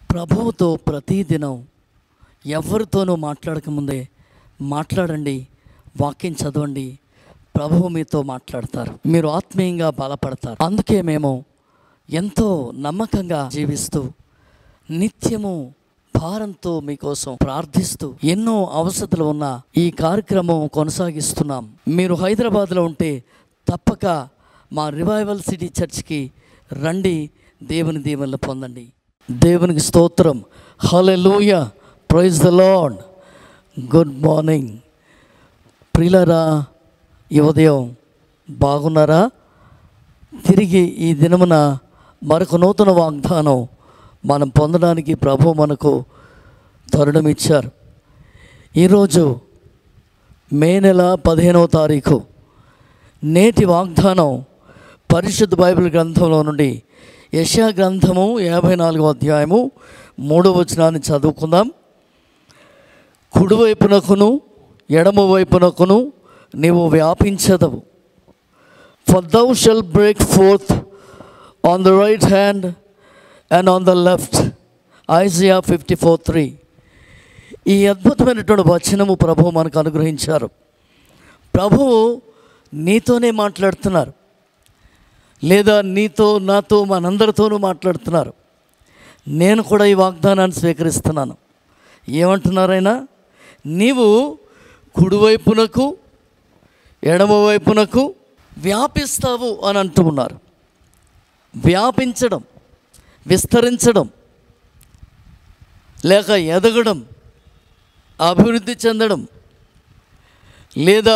ప్రభువుతో ప్రతిదినం ఎవరితోనూ మాట్లాడకముందే మాట్లాడండి వాక్యం చదవండి ప్రభువు మీతో మాట్లాడతారు మీరు ఆత్మీయంగా బలపడతారు అందుకే మేము ఎంతో నమ్మకంగా జీవిస్తూ నిత్యము భారంతో మీకోసం ప్రార్థిస్తూ ఎన్నో అవసరతలు ఉన్న ఈ కార్యక్రమం కొనసాగిస్తున్నాం మీరు హైదరాబాద్లో ఉంటే తప్పక మా రివైవల్ సిటీ చర్చ్కి రండి దేవుని దీవెనలు పొందండి దేవునికి స్తోత్రం hallelujah praise the Lord good morning ప్రియులరా ఈ ఉదయం బాగున్నారా తిరిగి ఈ దినమున మరొక నూతన వాగ్దానం మనం పొందడానికి ప్రభు మనకు తరుణం ఇచ్చారు ఈరోజు మే నెల పదిహేనవ తారీఖు నేటి వాగ్దానం పరిశుద్ధ బైబిల్ గ్రంథంలో నుండి యశా గ్రంథము యాభై నాలుగో అధ్యాయము మూడవ వచనాన్ని చదువుకుందాం కుడివైపునకును ఎడమ వైపునకును నీవు వ్యాపించదవు for thou shalt break forth on the right hand and on the left Isaiah fifty four three ఈ అద్భుతమైనటువంటి వచనము ప్రభు మనకు అనుగ్రహించారు ప్రభువు నీతోనే మాట్లాడుతున్నారు లేదా నీతో నాతో మనందరితోనూ మాట్లాడుతున్నారు నేను కూడా ఈ వాగ్దానాన్ని స్వీకరిస్తున్నాను ఏమంటున్నారైనా నీవు కుడివైపునకు ఎడమవైపునకు వ్యాపిస్తావు అని అంటూ ఉన్నారు వ్యాపించడం విస్తరించడం లేక ఎదగడం అభివృద్ధి చెందడం లేదా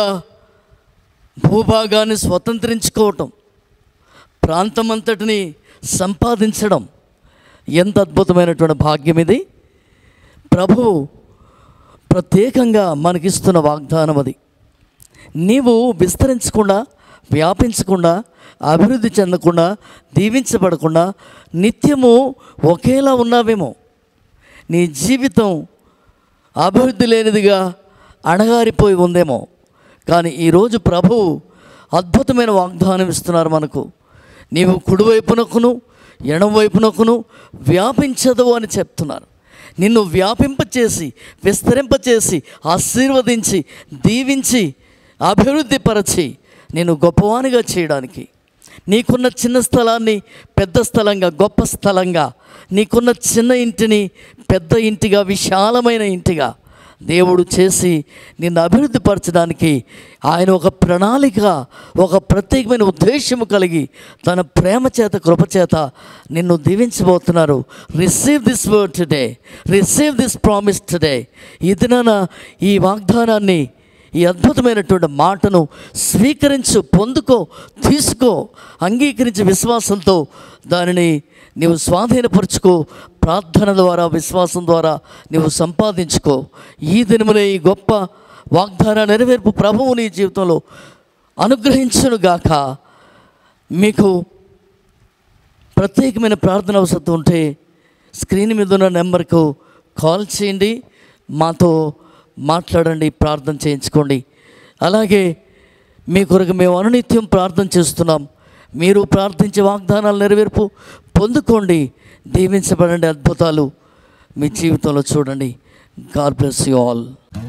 భూభాగాన్ని స్వతంత్రించుకోవటం ప్రాంతమంతటిని సంపాదించడం ఎంత అద్భుతమైనటువంటి భాగ్యం ఇది ప్రభువు ప్రత్యేకంగా మనకిస్తున్న వాగ్దానం అది నీవు విస్తరించకుండా వ్యాపించకుండా అభివృద్ధి చెందకుండా దీవించబడకుండా నిత్యము ఒకేలా ఉన్నావేమో నీ జీవితం అభివృద్ధి లేనిదిగా అణగారిపోయి ఉందేమో కానీ ఈరోజు ప్రభువు అద్భుతమైన వాగ్దానం ఇస్తున్నారు మనకు నీవు కుడివైపునకును ఎడమవైపునకును వ్యాపించదు అని చెప్తున్నారు నిన్ను వ్యాపింపచేసి విస్తరింపచేసి ఆశీర్వదించి దీవించి అభివృద్ధిపరచి నేను గొప్పవానిగా చేయడానికి నీకున్న చిన్న స్థలాన్ని పెద్ద స్థలంగా గొప్ప స్థలంగా నీకున్న చిన్న ఇంటిని పెద్ద ఇంటిగా విశాలమైన ఇంటిగా దేవుడు చేసి నిన్ను అభివృద్ధిపరచడానికి ఆయన ఒక ప్రణాళిక ఒక ప్రత్యేకమైన ఉద్దేశము కలిగి తన ప్రేమ చేత కృప చేత నిన్ను దీవించబోతున్నారు receive this word today receive this promise today ఈ దినాన ఈ వాగ్దానాన్ని ఈ అద్భుతమైనటువంటి మాటను స్వీకరించు పొందుకో తీసుకో అంగీకరించి విశ్వాసంతో దానిని నీవు స్వాధీనపరుచుకో ప్రార్థన ద్వారా విశ్వాసం ద్వారా నీవు సంపాదించుకో ఈ దినమునే ఈ గొప్ప వాగ్దాన నెరవేర్పు ప్రభువు నీ జీవితంలో అనుగ్రహించునుగాక మీకు ప్రత్యేకమైన ప్రార్థన అవసరం ఉంటే స్క్రీన్ మీద ఉన్న నెంబర్కు కాల్ చేయండి మాతో మాట్లాడండి ప్రార్థన చేయించుకోండి అలాగే మీ కొరకు మేము అనునిత్యం ప్రార్థన చేస్తున్నాం మీరు ప్రార్థించే వాగ్దానాలు నెరవేర్పు పొందుకోండి దీవించబడండి అద్భుతాలు మీ జీవితంలో చూడండి God bless you all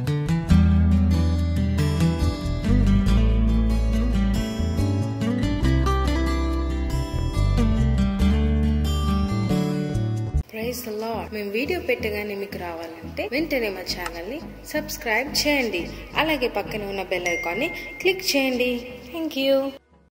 praise the Lord మేము వీడియో పెట్టగానే మీకు రావాలంటే వెంటనే మా ఛానల్ని సబ్స్క్రైబ్ చేయండి అలాగే పక్కన ఉన్న బెల్ ఐకాన్ని క్లిక్ చేయండి థ్యాంక్ యూ